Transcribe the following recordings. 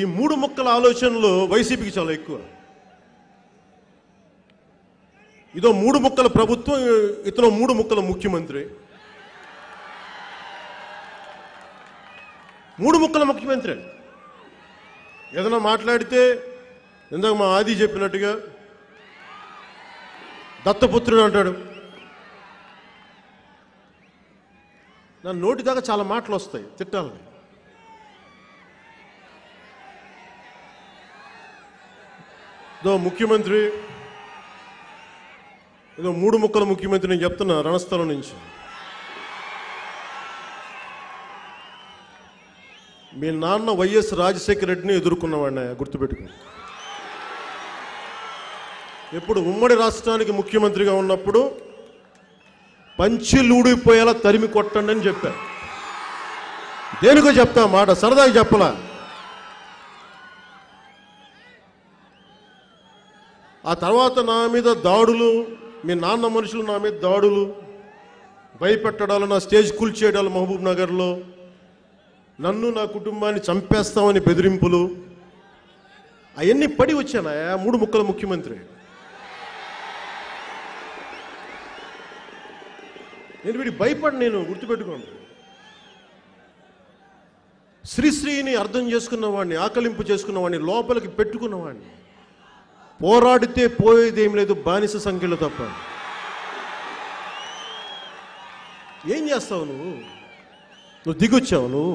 ఈ మూడు ముక్కల ఆలోచనలు వైసీపీకి చాలా ఎక్కువ ఇదో మూడు ముక్కల ప్రభుత్వం ఇతను మూడు ముక్కల ముఖ్యమంత్రి మూడు ముక్కల ముఖ్యమంత్రి ఏదైనా మాట్లాడితే ఇందాక మా ఆది చెప్పినట్టుగా దత్తపుత్రుడు అంటాడు నా నోటి దాకా చాలా మాటలు వస్తాయి తిట్టాలని ఇదో ముఖ్యమంత్రి ఏదో మూడు ముక్కల ముఖ్యమంత్రి నేను చెప్తున్నా రణస్థలం నుంచి మీ నాన్న వైఎస్ రాజశేఖర రెడ్డిని ఎదుర్కొన్నవాడిని గుర్తుపెట్టుకో ఎప్పుడు ఉమ్మడి రాష్ట్రానికి ముఖ్యమంత్రిగా ఉన్నప్పుడు పంచిలూడిపోయేలా తరిమి కొట్టండి అని చెప్పా దేనికో చెప్తా మాట సరదాగా చెప్పలా ఆ తర్వాత నా మీద దాడులు మీ నాన్న మనుషులు నా మీద దాడులు భయపెట్టడాలు నా స్టేజ్ కూల్చేయడాలు మహబూబ్ నగర్లో నన్ను నా కుటుంబాన్ని చంపేస్తామని బెదిరింపులు అవన్నీ పడి వచ్చానా మూడు ముక్కల ముఖ్యమంత్రి నేను వీడి భయపడి నేను గుర్తుపెట్టుకోండి శ్రీశ్రీని అర్థం చేసుకున్నవాడిని ఆకలింపు చేసుకున్నవాడిని లోపలికి పెట్టుకున్నవాడిని పోరాడితే పోయేదేం లేదు బానిస సంఖ్యలో తప్ప ఏం చేస్తావు నువ్వు నువ్వు దిగొచ్చావు నువ్వు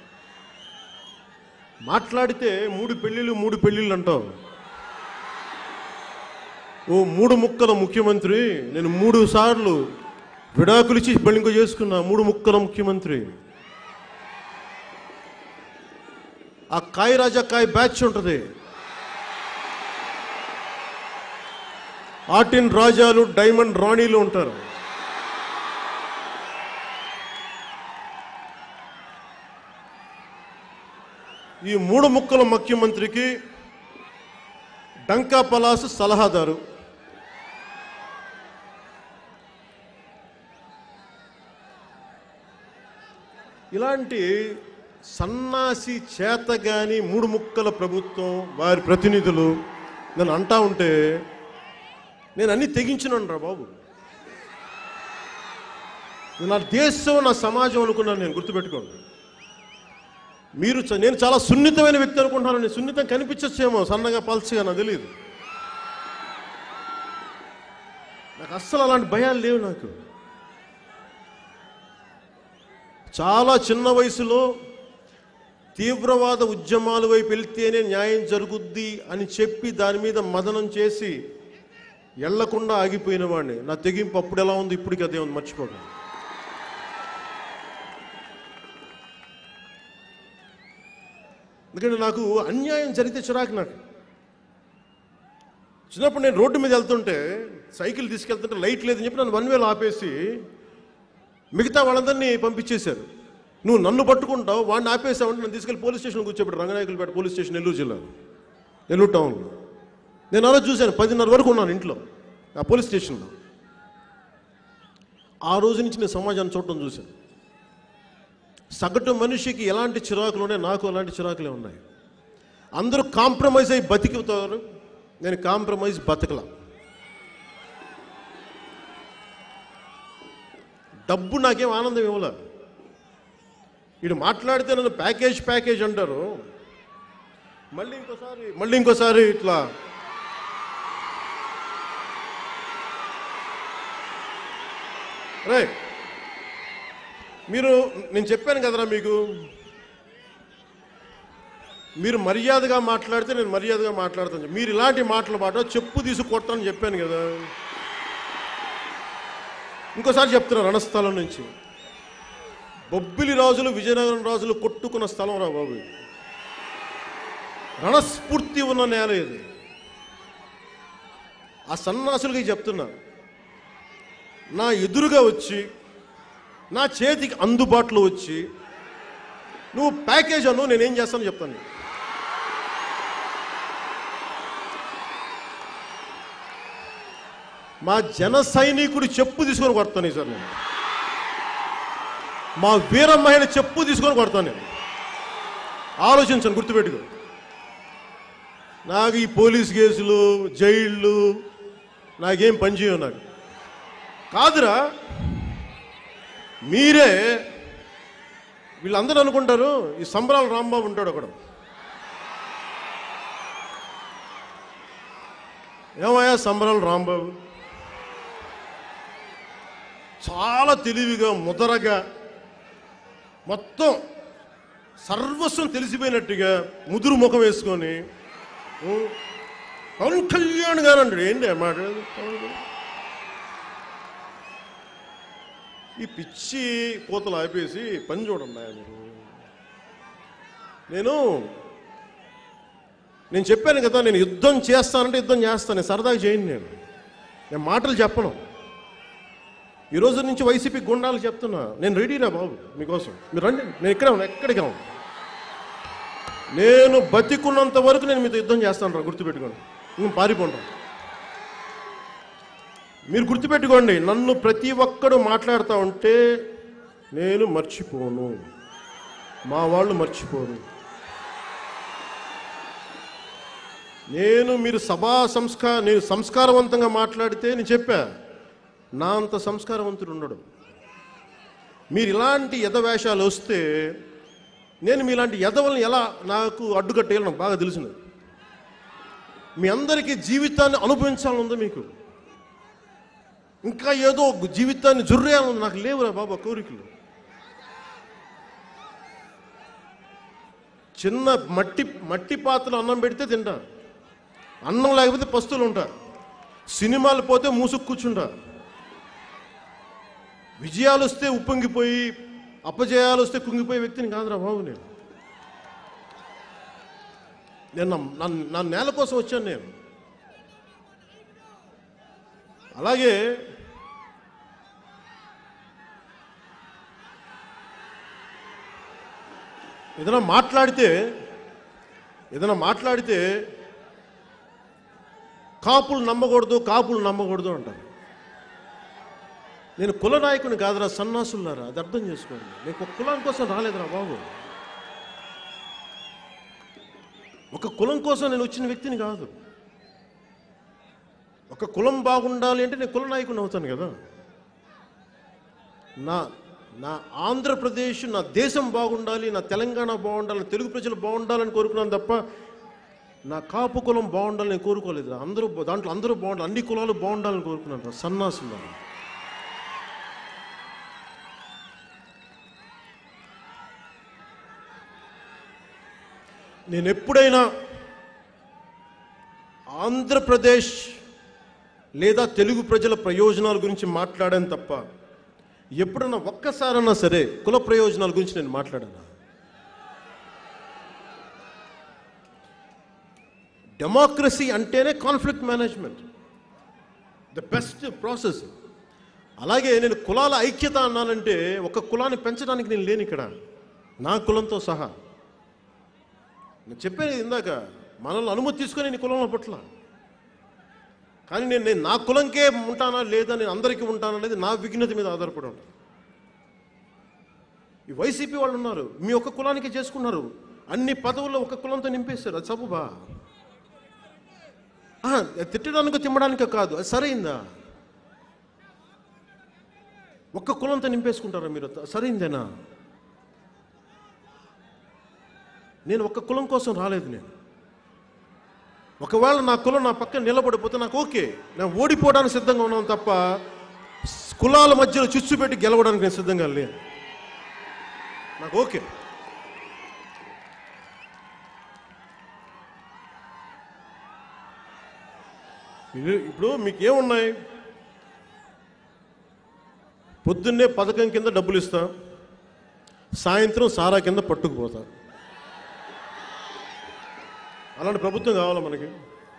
మాట్లాడితే మూడు పెళ్ళిళ్ళు మూడు పెళ్ళిళ్ళు అంటావు ఓ మూడు ముక్కల ముఖ్యమంత్రి నేను మూడు సార్లు విడాకులు ఇచ్చి బలింక చేసుకున్నా మూడు ముక్కల ముఖ్యమంత్రి ఆ కాయ రాజా కాయ బ్యాచ్ ఉంటుంది ఆర్టిన్ రాజాలు డైమండ్ రాణీలు ఉంటారు ఈ మూడు ముక్కల ముఖ్యమంత్రికి డంకా పలాస్ సలహాదారు ఇలాంటి సన్నాసి చేతగాని మూడు ముక్కల ప్రభుత్వం వారి ప్రతినిధులు నన్ను అంటా ఉంటే నేను అన్ని తెగించినాను రా బాబు నేను నా దేశం నా సమాజం అనుకున్నాను నేను గుర్తుపెట్టుకోండి మీరు చ- నేను చాలా సున్నితమైన వ్యక్తి అనుకుంటున్నాను నేను సున్నితం కనిపించచ్చేమో సన్నగా పల్చగా నాకు తెలియదు నాకు అస్సలు అలాంటి భయాలు లేవు నాకు చాలా చిన్న వయసులో తీవ్రవాద ఉద్యమాల వైపు వెళ్తేనే న్యాయం జరుగుద్ది అని చెప్పి దాని మీద మదనం చేసి ఎళ్లకుండా ఆగిపోయిన వాడిని నా తెగింపు అప్పుడు ఎలా ఉంది ఇప్పటికి అదే ఉంది మర్చిపోకండి ఎందుకంటే నాకు అన్యాయం జరిగితే చిరాకు నాకు చిన్నప్పుడు నేను రోడ్డు మీద వెళ్తుంటే సైకిల్ తీసుకెళ్తుంటే లైట్ లేదని చెప్పి నన్ను వన్ వేలు ఆపేసి మిగతా వాళ్ళందరినీ పంపించేశారు నువ్వు నన్ను పట్టుకుంటావు వాడిని ఆపేసావంటే నన్ను తీసుకెళ్ళి పోలీస్ స్టేషన్ కూర్చోబెట్టు రంగనాయకులపేట పోలీస్ స్టేషన్ నెల్లూరు జిల్లాలో నెల్లూరు టౌన్లో నేను అలా చూశాను పదిన్నర వరకు ఉన్నాను ఇంట్లో ఆ పోలీస్ స్టేషన్లో ఆ రోజు నుంచి నేను సమాజాన్ని చూడటం చూశాను సగటు మనిషికి ఎలాంటి చిరాకులు ఉన్నాయి నాకు అలాంటి చిరాకులే ఉన్నాయి అందరూ కాంప్రమైజ్ అయ్యి బతికుతారు నేను కాంప్రమైజ్ బతకలా డబ్బు నాకేం ఆనందం ఇవ్వలే వీడు మాట్లాడితే నన్ను ప్యాకేజ్ ప్యాకేజ్ అంటారు మళ్ళీ ఇంకోసారి మళ్ళీ ఇంకోసారి ఇట్లా రే మీరు నేను చెప్పాను కదరా మీకు మీరు మర్యాదగా మాట్లాడితే నేను మర్యాదగా మాట్లాడతాను మీరు ఇలాంటి మాటలు మాట చెప్పు తీసి కొట్టని చెప్పాను కదా ఇంకోసారి చెప్తున్నా రణస్థలం నుంచి బొబ్బిలి రాజులు విజయనగరం రాజులు కొట్టుకున్న స్థలం రా బాబు ఇది. రణస్ఫూర్తి ఉన్న నేల ఇది ఆ సన్నాసులకి చెప్తున్నా నా ఎదురుగా వచ్చి నా చేతికి అందుబాటులో వచ్చి నువ్వు ప్యాకేజ్ అను నేనేం చేస్తాను చెప్తాను నీకు. మా జన సైనికుడి చెప్పు తీసుకొని కొడతాను సార్ నేను మా వీరమ్మహిళ చెప్పు తీసుకొని కొడతాను నేను ఆలోచించండి గుర్తుపెట్టుకో నాకు ఈ పోలీస్ కేసులు జైళ్ళు నాకేం పనిచేయవు నాకు కాదురా మీరే వీళ్ళందరూ అనుకుంటారు ఈ సంబరాల రాంబాబు ఉంటాడు ఒకడు ఏమయ్యా సంబరాలు రాంబాబు చాలా తెలివిగా ముదరగా మొత్తం సర్వస్వం తెలిసిపోయినట్టుగా ముదురు ముఖం వేసుకొని ఉ, పవన్ కళ్యాణ్ గారు అంటాడు ఏంటి ఆ మాట పవన్ కళ్యాణ్. ఈ పిచ్చి కోతలు ఆపేసి పని చూడండి ఆయన మీరు నేను నేను చెప్పాను కదా నేను యుద్ధం చేస్తానంటే యుద్ధం చేస్తాను నేను సరదాగా చేయను నేను నేను మాటలు చెప్పను ఈ రోజు నుంచి వైసీపీ గుండాలు చెప్తున్నా నేను రెడీరా బాబు మీకోసం మీరు రండి నేను ఇక్కడే ఉన్నా ఎక్కడికి ఉన్నా నేను బతికున్నంత వరకు నేను మీతో యుద్ధం చేస్తాను రా గుర్తుపెట్టుకోండి నేను పారిపోండి మీరు గుర్తుపెట్టుకోండి నన్ను ప్రతి ఒక్కడు మాట్లాడుతూ ఉంటే నేను మర్చిపోను మా వాళ్ళు మర్చిపోను నేను మీరు సభా సంస్కార నేను సంస్కారవంతంగా మాట్లాడితే నేను చెప్పా నా అంత సంస్కారవంతుడు ఉండడు మీరు ఇలాంటి యథవేషాలు వస్తే నేను మీలాంటి యదవల్ని ఎలా నాకు అడ్డుకట్టేయాలో నాకు బాగా తెలిసినది మీ అందరికీ జీవితాన్ని అనుభవించాలని ఉందా మీకు ఇంకా ఏదో ఒక జీవితాన్ని జుర్రేయాలని ఉంది నాకు లేవురా బాబా కోరికలు చిన్న మట్టి మట్టి పాత్రలో అన్నం పెడితే తింటా అన్నం లేకపోతే పస్తులు ఉంటా సినిమాలు పోతే మూసుకు కూర్చుంటా విజయాలు వస్తే ఉప్పొంగిపోయి అపజయాలు వస్తే కుంగిపోయే వ్యక్తిని కాదురా బాబు నేను నేను నా- నా నా నేల కోసం వచ్చాను నేను అలాగే ఏదైనా మాట్లాడితే ఏదైనా మాట్లాడితే కాపులు నమ్మకూడదు కాపులు నమ్మకూడదు అంటారు నేను కుల నాయకుని కాదురా సన్నాసులారా అది అర్థం చేసుకోండి నేను ఒక కులం కోసం రాలేదురా బాబు ఒక కులం కోసం నేను వచ్చిన వ్యక్తిని కాదు ఒక కులం బాగుండాలి అంటే నేను కుల నాయకుని అవుతాను కదా నా నా ఆంధ్రప్రదేశ్ నా దేశం బాగుండాలి నా తెలంగాణ బాగుండాలి నా తెలుగు ప్రజలు బాగుండాలని కోరుకున్నాను తప్ప నా కాపు కులం బాగుండాలని నేను కోరుకోలేదు అందరూ బా- దాంట్లో అందరూ బాగుండాలి అన్ని కులాలు బాగుండాలని కోరుకున్నాను రా సన్నాసులారా నేను ఎప్పుడైనా ఆంధ్రప్రదేశ్ లేదా తెలుగు ప్రజల ప్రయోజనాల గురించి మాట్లాడాను తప్ప ఎప్పుడన్నా ఒక్కసారన్నా సరే కుల ప్రయోజనాల గురించి నేను మాట్లాడాను డెమోక్రసీ అంటేనే conflict management the best process అలాగే నేను కులాల ఐక్యత అన్నానంటే ఒక కులాన్ని పెంచడానికి నేను లేను ఇక్కడ నా కులంతో సహా నేను చెప్పాను ఇందాక మనల్ని అనుమతి తీసుకొని నేను ఈ కులంలో పట్ల కానీ నేను నేను నా కులంకే ఉంటానా లేదా నేను అందరికీ ఉంటానా అనేది నా విఘ్నత మీద ఆధారపడి ఉంటాను ఈ వైసీపీ వాళ్ళు ఉన్నారు మీ ఒక్క కులానికి చేసుకున్నారు అన్ని పదవుల్లో ఒక కులంతో నింపేశారు అది సబుబా ఆ, తిట్టడానికో తిమ్మడానికో కాదు అది సరైందా ఒక్క కులంతో నింపేసుకుంటారా మీరు సరైందేనా నేను ఒక్క కులం కోసం రాలేదు నేను ఒకవేళ నా కులం నా పక్కన నిలబడిపోతే నాకు ఓకే నేను ఓడిపోవడానికి సిద్ధంగా ఉన్నాను తప్ప స్- కులాల మధ్యలో చిచ్చు పెట్టి గెలవడానికి నేను సిద్ధంగా లేను నాకు ఓకే ఇది- ఇప్పుడు మీకు ఏమున్నాయి పొద్దున్నే పథకం కింద డబ్బులు ఇస్తా సాయంత్రం సారా కింద పట్టుకుపోతా అలాంటి ప్రభుత్వం కావాలా మనకి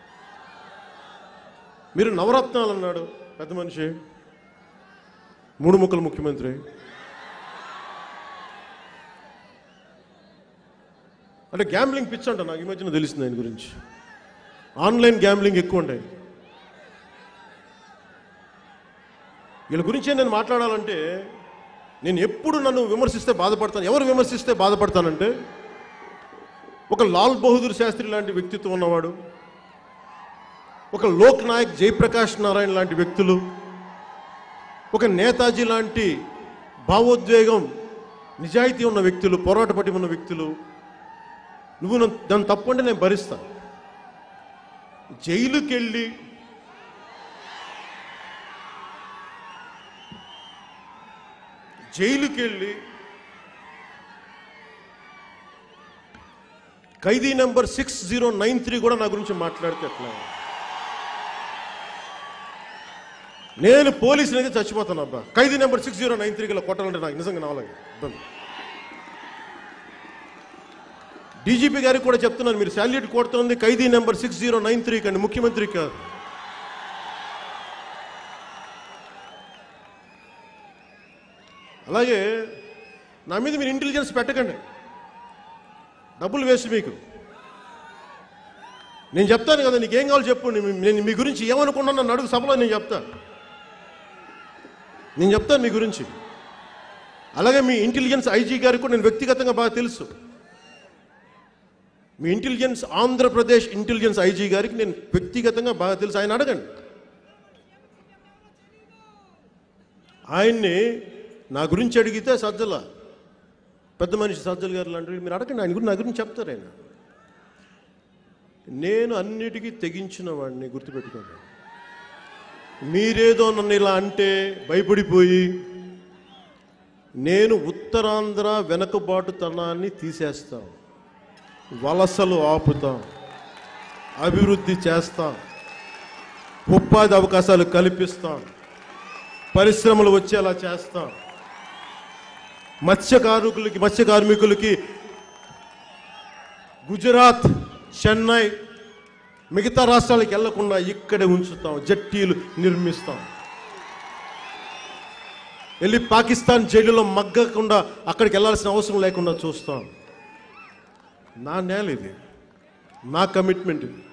మీరు నవరత్నాలు అన్నాడు పెద్ద మనిషి మూడు ముక్కల ముఖ్యమంత్రి అంటే గ్యాంబ్లింగ్ పిచ్ అంట నాకు ఈ మధ్యన తెలిసింది ఆయన గురించి ఆన్లైన్ గ్యాంబ్లింగ్ ఎక్కువ ఉంటాయి వీళ్ళ గురించే నేను మాట్లాడాలంటే నేను ఎప్పుడు నన్ను విమర్శిస్తే బాధపడతాను ఎవరు విమర్శిస్తే బాధపడతానంటే ఒక లాల్ బహదూర్ శాస్త్రి లాంటి వ్యక్తిత్వం ఉన్నవాడు ఒక లోక్ నాయక్ జయప్రకాష్ నారాయణ లాంటి వ్యక్తులు ఒక నేతాజీ లాంటి భావోద్వేగం నిజాయితీ ఉన్న వ్యక్తులు పోరాట పటి ఉన్న వ్యక్తులు నువ్వు నన్ను దాన్ని తప్పు అంటే నేను భరిస్తా జైలుకి వెళ్ళి జైలుకి వెళ్ళి ఖైదీ number six zero nine three కూడా నా గురించి మాట్లాడితే ఎట్లా నేను పోలీసులు అయితే చచ్చిపోతాను అబ్బా ఖైదీ number six zero nine three గల కొట్టాలంటే నాకు నిజంగా నావలేదు ఇబ్బంది డీజీపీ గారికి కూడా చెప్తున్నాను మీరు శాల్యూట్ కొడుతుంది ఖైదీ number six zero nine three కండి ముఖ్యమంత్రి కాదు అలాగే నా మీద మీరు ఇంటెలిజెన్స్ పెట్టకండి డబ్బులు వేస్ట్ మీకు నేను చెప్తాను కదా నీకేం కావాలో చెప్పు నీ- నేను మీ గురించి ఏమనుకున్నాను నన్ను అడుగు సభలో నేను చెప్తాను నేను చెప్తాను మీ గురించి అలాగే మీ ఇంటెలిజెన్స్ ఐజీ గారికి కూడా నేను వ్యక్తిగతంగా బాగా తెలుసు మీ ఇంటెలిజెన్స్ ఆంధ్రప్రదేశ్ ఇంటెలిజెన్స్ ఐజీ గారికి నేను వ్యక్తిగతంగా బాగా తెలుసు ఆయన అడగండి ఆయన్ని నా గురించి అడిగితే సజ్జల పెద్ద మనిషి సజ్జల గారు లాంటి మీరు అడగండి ఆయన గురించి నా గురించి చెప్తారు ఆయన నేను అన్నిటికీ తెగించిన వాడిని గుర్తుపెట్టుకోండి మీరేదో నన్ను ఇలా అంటే భయపడిపోయి నేను ఉత్తరాంధ్ర వెనకబాటుతనాన్ని తీసేస్తాం వలసలు ఆపుతాం అభివృద్ధి చేస్తాం ఉపాధి అవకాశాలు కల్పిస్తాం పరిశ్రమలు వచ్చేలా చేస్తాం మత్స్య కార్మికులకి మత్స్య కార్మికులకి గుజరాత్ చెన్నై మిగతా రాష్ట్రాలకు వెళ్లకుండా ఇక్కడే ఉంచుతాం జట్టీలు నిర్మిస్తాం వెళ్ళి పాకిస్తాన్ జైలులో మగ్గకుండా అక్కడికి వెళ్ళాల్సిన అవసరం లేకుండా చూస్తాం నా నేల ఇది నా కమిట్మెంట్ ఇది